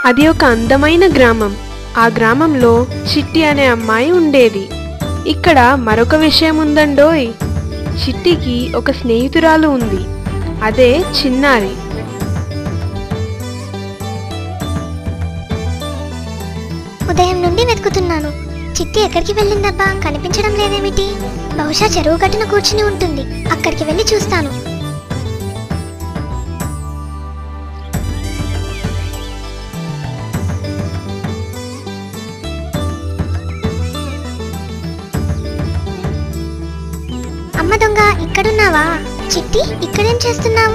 అది ఒక అందమైన గ్రామం ఆ గ్రామంలో చిట్టి అనే అమ్మాయి ఉండేది ఇక్కడ మరొక విషయం ఉందండోయ్ చిట్టికి ఒక స్నేహితురాలు ఉంది అదే చిన్నారి ఉదయం నుండి వెతుకుతున్నాను చిట్టి ఎక్కడికి వెళ్ళిందబ్బా కనిపించడం లేదేమిటి బహుశా చెరువు గట్టున కూర్చుని ఉంటుంది అక్కడికి వెళ్ళి చూస్తాను అమ్మ దొంగ ఇక్కడున్నావా చిట్టి ఇక్కడేం చేస్తున్నావు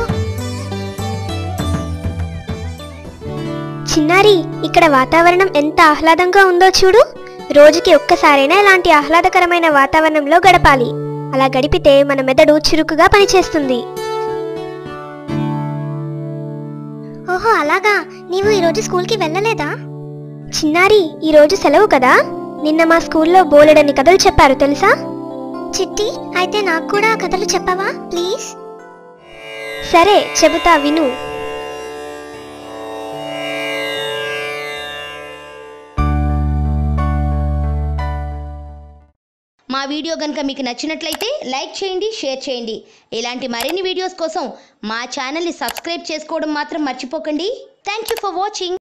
చిన్నారి ఇక్కడ వాతావరణం ఎంత ఆహ్లాదంగా ఉందో చూడు రోజుకి ఒక్కసారైనా ఇలాంటి ఆహ్లాదకరమైన వాతావరణంలో గడపాలి అలా గడిపితే మన మెదడు చురుకుగా పనిచేస్తుంది ఓహో అలాగా నీవు ఈరోజు స్కూల్కి వెళ్ళలేదా చిన్నారి ఈరోజు సెలవు కదా నిన్న మా స్కూల్లో బోలెడని కథలు చెప్పారు తెలుసా చిట్టి అయితే నాకు కూడా ఆ కథలు చెప్పవా ప్లీజ్ సరే చెబుతా విను మా వీడియో కనుక మీకు నచ్చినట్లయితే లైక్ చేయండి షేర్ చేయండి ఇలాంటి మరిన్ని వీడియోస్ కోసం మా ఛానల్ని సబ్స్క్రైబ్ చేసుకోవడం మాత్రం మర్చిపోకండి థ్యాంక్ యూ ఫర్ వాచింగ్